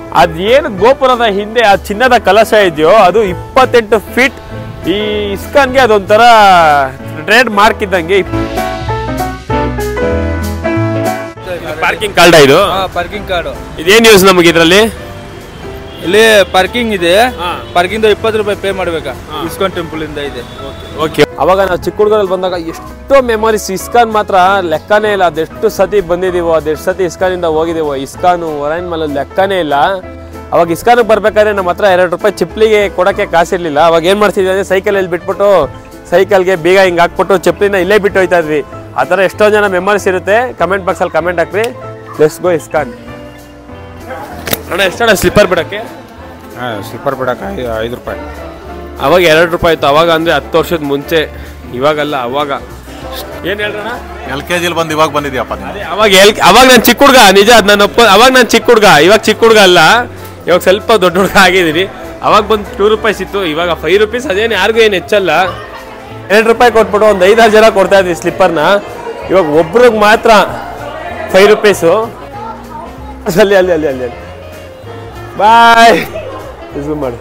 ಅದೇನು ಗೋಪುರದ ಹಿಂದೆ ಆ ಚಿನ್ನದ ಕಲಶ ಇದೆಯೋ ಅದು ಇಪ್ಪತ್ತೆಂಟು ಫೀಟ್ ಈ ಇಸ್ಕಾನ್ಗೆ ಅದೊಂಥರ ಟ್ರೇಡ್ ಮಾರ್ಕ್ ಇದ್ದಂಗೆ ಪಾರ್ಕಿಂಗ್ ಕಾರ್ಡ ಇದು ಪಾರ್ಕಿಂಗ್ ಕಾರ್ಡು ಇದೇನು ಯೂಸ್ ನಮಗೆ ಇದರಲ್ಲಿ ಇಲ್ಲಿ ಪಾರ್ಕಿಂಗ್ ಇದೆ ಹಾ. ಪಾರ್ಕಿಂಗ್ ಇಪ್ಪತ್ತು ರೂಪಾಯಿ ಪೇ ಮಾಡ್ಬೇಕಾ ಇಸ್ಕಾನ್ ಟೆಂಪಲ್ ಇಂದ ಇದೆ ಓಕೆ ಅವಾಗ ನಾವು ಚಿಕ್ಕ ಹುಡುಗರಲ್ಲಿ ಬಂದಾಗ ಎಷ್ಟೋ ಮೆಮೊರೀಸ್ ಇಸ್ಕಾನ್ ಮಾತ್ರ ಲೆಕ್ಕನೇ ಇಲ್ಲ ಅದೆಷ್ಟು ಸತಿ ಬಂದಿದೀವೋ ಅದೆಷ್ಟು ಸತಿ ಇಸ್ಕಾನಿಂದ ಹೋಗಿದೀವೋ ಇಸ್ಕಾನು ಒರೈನ್ ಮಲ್ ಲೆಕ್ಕನೇ ಇಲ್ಲ ಅವಾಗ ಇಸ್ಕಾನಿಗೆ ಬರ್ಬೇಕಾದ್ರೆ ನಮ್ಮ ಹತ್ರ ಎರಡು ರೂಪಾಯಿ ಚಿಪ್ಲಿಗೆ ಕೊಡೋಕ್ಕೆ ಕಾಸಿರ್ಲಿಲ್ಲ ಅವಾಗ ಏನು ಮಾಡ್ತಿದ್ವಿ ಅಂದರೆ ಸೈಕಲಲ್ಲಿ ಬಿಟ್ಬಿಟ್ಟು ಸೈಕಲ್ಗೆ ಬೀಗ ಹಿಂಗೆ ಹಾಕ್ಬಿಟ್ಟು ಚಪ್ಪಲಿನ ಇಲ್ಲೇ ಬಿಟ್ಟು ಹೋಯ್ತಾ ಇದ್ವಿ ಆ ಥರ ಎಷ್ಟೋ ಜನ ಮೆಮೊರೀಸ್ ಇರುತ್ತೆ ಕಮೆಂಟ್ ಬಾಕ್ಸಲ್ಲಿ ಕಮೆಂಟ್ ಹಾಕ್ರಿ ಲೆಟ್ಸ್ ಗೋ ಇಸ್ಕಾನ್ ಅಣ್ಣ ಎಷ್ಟಣ್ಣ ಸ್ಲಿಪ್ಪರ್ ಬಿಡೋಕ್ಕೆ ಸ್ಲಿಪ್ಪರ್ ಬಿಡಕ್ಕೆ ಐದು ರೂಪಾಯಿ ಅವಾಗ ಎರಡು ರೂಪಾಯಿ ಇತ್ತು ಅವಾಗ ಅಂದರೆ ಹತ್ತು ವರ್ಷದ ಮುಂಚೆ ಇವಾಗಲ್ಲ ಅವಾಗ ಏನು ಹೇಳ್ರಣ್ಣ ಎಲ್ ಕೆ ಜಿಲಿ ಬಂದು ಇವಾಗ ಬಂದಿದ್ಯಪ್ಪ ನೀನು ಅದೇ ಅವಾಗ ಎಲ್ ಅವಾಗ ನಾನು ಚಿಕ್ಕ ಹುಡುಗ ನಿಜ ಅದು ನಾನು ಒಪ್ಪ ಅವಾಗ ನಾನು ಚಿಕ್ಕ ಹುಡುಗ ಇವಾಗ ಚಿಕ್ಕ ಹುಡುಗ ಅಲ್ಲ ಇವಾಗ ಸ್ವಲ್ಪ ದೊಡ್ಡ ಹುಡುಗ ಆಗಿದ್ದೀನಿ ಅವಾಗ ಬಂದು ಟೂ ರುಪೀಸ್ ಇತ್ತು ಇವಾಗ ಫೈವ್ ರುಪೀಸ್ ಅದೇನು ಯಾರಿಗೂ ಏನು ಹೆಚ್ಚಲ್ಲ ಎರಡು ರೂಪಾಯಿ ಕೊಟ್ಬಿಟ್ಟು ಒಂದು ಐದಾರು ಜನ ಕೊಡ್ತಾ ಇದ್ವಿ ಸ್ಲಿಪ್ಪರ್ನ ಇವಾಗ ಒಬ್ರಿಗೆ ಮಾತ್ರ ಫೈವ್ ರುಪೀಸು ಅಲ್ಲಿ ಅಲ್ಲಿ ಅಲ್ಲಿ ಅಲ್ಲಿ ಅಲ್ಲಿ ಬಾಯ್ ಝೂಮ್ ಮಾಡಿ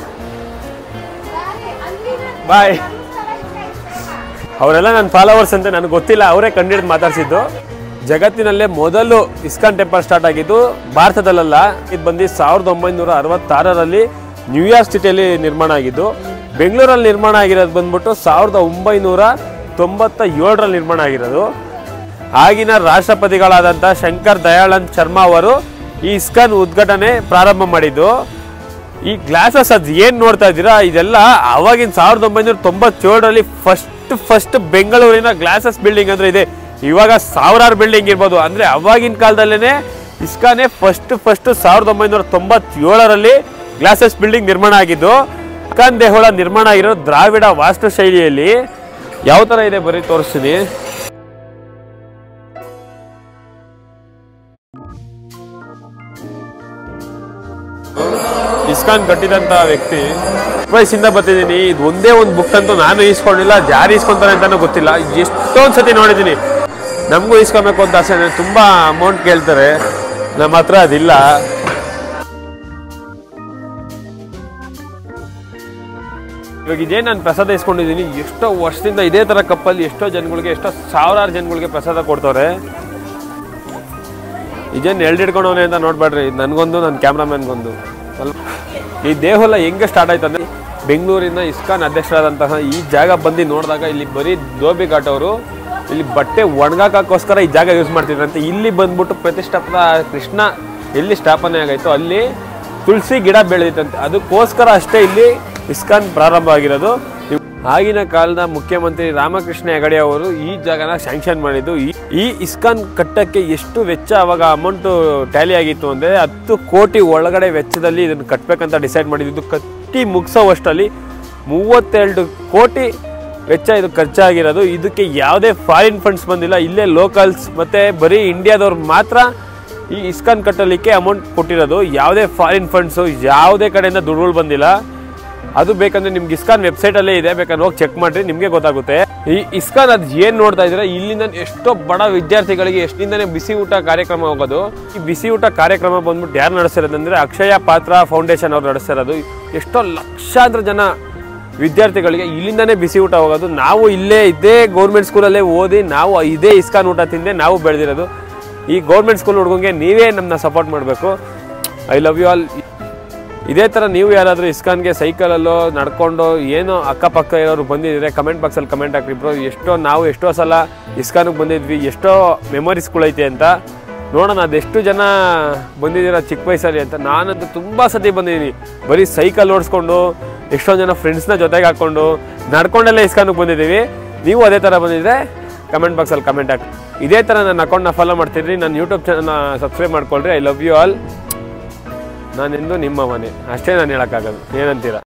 ಬಾಯ್ ಅವರೆಲ್ಲ ನನ್ನ ಫಾಲೋವರ್ಸ್ ಅಂತ ನನಗೆ ಗೊತ್ತಿಲ್ಲ ಅವರೇ ಕಂಡಿಡಿದು ಮಾತಾಡ್ಸಿದ್ದು ಜಗತ್ತಿನಲ್ಲೇ ಮೊದಲು ಇಸ್ಕಾನ್ ಟೆಂಪಲ್ ಸ್ಟಾರ್ಟ್ ಆಗಿದ್ದು ಭಾರತದಲ್ಲ ಇದು ಬಂದು ಸಾವಿರದ ಒಂಬೈನೂರ ಅರವತ್ತಾರರಲ್ಲಿ ನ್ಯೂಯಾರ್ಕ್ ಸಿಟಿಯಲ್ಲಿ ನಿರ್ಮಾಣ ಆಗಿದ್ದು ಬೆಂಗಳೂರಲ್ಲಿ ನಿರ್ಮಾಣ ಆಗಿರೋದು ಬಂದ್ಬಿಟ್ಟು ಸಾವಿರದ ಒಂಬೈನೂರ ತೊಂಬತ್ತ ಏಳರಲ್ಲಿ ನಿರ್ಮಾಣ ಆಗಿರೋದು ಆಗಿನ ರಾಷ್ಟ್ರಪತಿಗಳಾದಂಥ ಶಂಕರ್ ದಯಾಳಂದ್ ಶರ್ಮಾ ಅವರು ಈ ಇಸ್ಕಾನ್ ಉದ್ಘಾಟನೆ ಪ್ರಾರಂಭ ಮಾಡಿದ್ದು ಈ ಗ್ಲಾಸಸ್ ಅದು ಏನು ನೋಡ್ತಾ ಇದ್ದೀರಾ ಇದೆಲ್ಲ ಅವಾಗಿನ ಸಾವಿರದ ಒಂಬೈನೂರ ತೊಂಬತ್ತೇಳರಲ್ಲಿ ಫಸ್ಟ್ ಫಸ್ಟ್ ಬೆಂಗಳೂರಿನ ಗ್ಲಾಸಸ್ ಬಿಲ್ಡಿಂಗ್ ಅಂದ್ರೆ ಇದೆ ಇವಾಗ ಸಾವಿರಾರು ಬಿಲ್ಡಿಂಗ್ ಇರ್ಬೋದು ಅಂದ್ರೆ ಅವಾಗಿನ ಕಾಲದಲ್ಲೇ ಇಸ್ಕಾನೇ ಫಸ್ಟ್ ಫಸ್ಟ್ ಸಾವಿರದ ಒಂಬೈನೂರ ತೊಂಬತ್ತೇಳರಲ್ಲಿ ಗ್ಲಾಸಸ್ ಬಿಲ್ಡಿಂಗ್ ನಿರ್ಮಾಣ ಆಗಿದ್ದು ಇಸ್ಕಾನ್ ದೇಹುಳ ನಿರ್ಮಾಣ ಆಗಿರೋ ದ್ರಾವಿಡ ವಾಸ್ತು ಶೈಲಿಯಲ್ಲಿ ಯಾವ ಥರ ಇದೆ ಬರೀ ತೋರಿಸ್ತೀನಿ ಇಸ್ಕಾನ್ ಕಟ್ಟಿದಂತ ವ್ಯಕ್ತಿ ವಯಸ್ಸಿಂದ ಬರ್ತಿದ್ದೀನಿ ಇದು ಒಂದೇ ಒಂದು ಬುಕ್ ಅಂತೂ ನಾನು ಈಸ್ಕೊಂಡಿಲ್ಲ ಯಾರು ಈಸ್ಕೊಂತಾರೆ ಅಂತಾನೂ ಗೊತ್ತಿಲ್ಲ ಎಷ್ಟೊಂದು ಸತಿ ನೋಡಿದ್ದೀನಿ ನಮಗೂ ಈಸ್ಕೊಬೇಕು ಅಂತ ಆಸೆ ಇದೆ. ತುಂಬಾ ಅಮೌಂಟ್ ಕೇಳ್ತಾರೆ ನಮ್ಮ ಹತ್ರ ಅದಿಲ್ಲ ಇವಾಗ ಇದೇ ನಾನು ಪ್ರಸಾದ ಇಸ್ಕೊಂಡಿದ್ದೀನಿ ಎಷ್ಟೋ ವರ್ಷದಿಂದ ಇದೇ ಥರ ಕಪ್ಪಲ್ಲಿ ಎಷ್ಟೋ ಜನಗಳಿಗೆ ಎಷ್ಟೋ ಸಾವಿರಾರು ಜನಗಳಿಗೆ ಪ್ರಸಾದ ಕೊಡ್ತವ್ರೆ ಇದೇನು ಎಲ್ಡ್ ಹಿಡ್ಕೊಂಡವನೆ ಅಂತ ನೋಡ್ಬೇಡ್ರಿ ಇದು ನನಗೊಂದು ನನ್ನ ಕ್ಯಾಮ್ರಾಮನ್ಗೊಂದು ಸ್ವಲ್ಪ ಈ ದೇಹುಲ ಹೆಂಗೆ ಸ್ಟಾರ್ಟ್ ಆಯ್ತು ಅಂದರೆ ಬೆಂಗಳೂರಿನ ಇಸ್ಕಾನ್ ಅಧ್ಯಕ್ಷರಾದಂತಹ ಈ ಜಾಗ ಬಂದು ನೋಡಿದಾಗ ಇಲ್ಲಿ ಬರೀ ಧೋಬಿ ಘಾಟ್ ಅವರು ಇಲ್ಲಿ ಬಟ್ಟೆ ಒಣಗಾಕೋಸ್ಕರ ಈ ಜಾಗ ಯೂಸ್ ಮಾಡ್ತಿದ್ರಂತೆ ಇಲ್ಲಿ ಬಂದ್ಬಿಟ್ಟು ಪ್ರತಿಷ್ಠಾಪನ ಕೃಷ್ಣ ಎಲ್ಲಿ ಸ್ಥಾಪನೆ ಆಗೈತೋ ಅಲ್ಲಿ ತುಳಸಿ ಗಿಡ ಬೆಳೆದಿತ್ತಂತೆ ಅದಕ್ಕೋಸ್ಕರ ಅಷ್ಟೇ ಇಲ್ಲಿ ಇಸ್ಕಾನ್ ಪ್ರಾರಂಭ ಆಗಿರೋದು ಆಗಿನ ಕಾಲದ ಮುಖ್ಯಮಂತ್ರಿ ರಾಮಕೃಷ್ಣ ಹೆಗಡೆ ಅವರು ಈ ಜಾಗನ ಸ್ಯಾಂಕ್ಷನ್ ಮಾಡಿದ್ದು ಈ- ಈ ಇಸ್ಕಾನ್ ಕಟ್ಟಕ್ಕೆ ಎಷ್ಟು ವೆಚ್ಚ ಅವಾಗ ಅಮೌಂಟ್ ಟ್ಯಾಲಿ ಆಗಿತ್ತು ಅಂದ್ರೆ ಹತ್ತು ಕೋಟಿ ಒಳಗಡೆ ವೆಚ್ಚದಲ್ಲಿ ಇದನ್ನು ಕಟ್ಟಬೇಕಂತ ಡಿಸೈಡ್ ಮಾಡಿದ್ದು ಕಟ್ಟಿ ಮುಗಿಸೋವಷ್ಟರಲ್ಲಿ ಮೂವತ್ತೆರಡು ಕೋಟಿ ವೆಚ್ಚ ಇದು ಖರ್ಚಾಗಿರೋದು ಇದಕ್ಕೆ ಯಾವುದೇ ಫಾರಿನ್ ಫಂಡ್ಸ್ ಬಂದಿಲ್ಲ ಇಲ್ಲೇ ಲೋಕಲ್ಸ್ ಮತ್ತೆ ಬರೀ ಇಂಡಿಯಾದವ್ರು ಮಾತ್ರ ಈ ಇಸ್ಕಾನ್ ಕಟ್ಟಲಿಕ್ಕೆ ಅಮೌಂಟ್ ಕೊಟ್ಟಿರೋದು ಯಾವುದೇ ಫಾರಿನ್ ಫಂಡ್ಸು ಯಾವುದೇ ಕಡೆಯಿಂದ ದುಡ್ಡುಗಳು ಬಂದಿಲ್ಲ ಅದು ಬೇಕಂದ್ರೆ ನಿಮ್ಗೆ ಇಸ್ಕಾನ್ ವೆಬ್ಸೈಟ್ ಅಲ್ಲೇ ಇದೆ ಬೇಕಾದ್ರೆ ಹೋಗಿ ಚೆಕ್ ಮಾಡ್ರಿ ನಿಮಗೆ ಗೊತ್ತಾಗುತ್ತೆ ಈ ಇಸ್ಕಾನ್ ಅದು ಏನ್ ನೋಡ್ತಾ ಇದ್ರೆ ಇಲ್ಲಿಂದ ಎಷ್ಟೋ ಬಡ ವಿದ್ಯಾರ್ಥಿಗಳಿಗೆ ಎಷ್ಟಿಂದನೇ ಬಿಸಿ ಊಟ ಕಾರ್ಯಕ್ರಮ ಹೋಗೋದು ಈ ಬಿಸಿ ಊಟ ಕಾರ್ಯಕ್ರಮ ಬಂದ್ಬಿಟ್ಟು ಯಾರು ನಡೆಸಿರೋದಂದ್ರೆ ಅಕ್ಷಯ ಪಾತ್ರ ಫೌಂಡೇಶನ್ ಅವ್ರು ನಡೆಸಿರೋದು ಎಷ್ಟೋ ಲಕ್ಷಾಂತರ ಜನ ವಿದ್ಯಾರ್ಥಿಗಳಿಗೆ ಇಲ್ಲಿಂದನೇ ಬಿಸಿ ಊಟ ಹೋಗೋದು ನಾವು ಇಲ್ಲೇ ಇದೇ ಗೌರ್ಮೆಂಟ್ ಸ್ಕೂಲಲ್ಲೇ ಓದಿ ನಾವು ಇದೇ ಇಸ್ಕಾನ್ ಊಟ ತಿಂದೆ ನಾವು ಬೆಳೆದಿರೋದು ಈ ಗೌರ್ಮೆಂಟ್ ಸ್ಕೂಲ್ ಹುಡುಗಂಗೆ ನೀವೇ ನಮ್ಮನ್ನ ಸಪೋರ್ಟ್ ಮಾಡಬೇಕು ಐ ಲವ್ ಯು ಆಲ್ ಇದೇ ಥರ ನೀವು ಯಾರಾದರೂ ಇಸ್ಕಾನ್ಗೆ ಸೈಕಲಲ್ಲೋ ನಡ್ಕೊಂಡು ಏನೋ ಅಕ್ಕಪಕ್ಕ ಇರೋರು ಬಂದಿದ್ರೆ ಕಮೆಂಟ್ ಬಾಕ್ಸಲ್ಲಿ ಕಮೆಂಟ್ ಹಾಕ್ರಿ ಬ್ರೋ ಎಷ್ಟೋ ನಾವು ಎಷ್ಟೋ ಸಲ ಇಸ್ಕಾನ್ಗೆ ಬಂದಿದ್ವಿ ಎಷ್ಟೋ ಮೆಮೊರೀಸ್ಗಳೈತೆ ಅಂತ ನೋಡೋಣ ಅದೆಷ್ಟು ಜನ ಬಂದಿದ್ದೀರಾ ಚಿಕ್ಕ ವಯಸ್ಸಲ್ಲಿ ಅಂತ ನಾನಂತೂ ತುಂಬ ಸತಿ ಬಂದಿದ್ದೀನಿ ಬರೀ ಸೈಕಲ್ ಓಡಿಸ್ಕೊಂಡು ಎಷ್ಟೊಂದು ಜನ ಫ್ರೆಂಡ್ಸ್ನ ಜೊತೆಗೆ ಹಾಕ್ಕೊಂಡು ನಡ್ಕೊಂಡೆಲ್ಲ ಇಸ್ಕಾನ್ಗೆ ಬಂದಿದ್ದೀವಿ ನೀವು ಅದೇ ಥರ ಬಂದಿದ್ರೆ ಕಮೆಂಟ್ ಬಾಕ್ಸಲ್ಲಿ ಕಮೆಂಟ್ ಹಾಕಿ ಇದೇ ಥರ ನನ್ನ ಅಕೌಂಟ್ನ ಫಾಲೋ ಮಾಡ್ತಿದ್ರಿ ನನ್ನ ಯೂಟ್ಯೂಬ್ ಚಾನಲ್ನ ಸಬ್ಸ್ಕ್ರೈಬ್ ಮಾಡ್ಕೊಳ್ರಿ ಐ ಲವ್ ಯು ಆಲ್ ನಾನೆಂದು ನಿಮ್ಮ ಮನೆ ಅಷ್ಟೇ ನಾನು ಹೇಳೋಕ್ಕಾಗದು ಏನಂತೀರ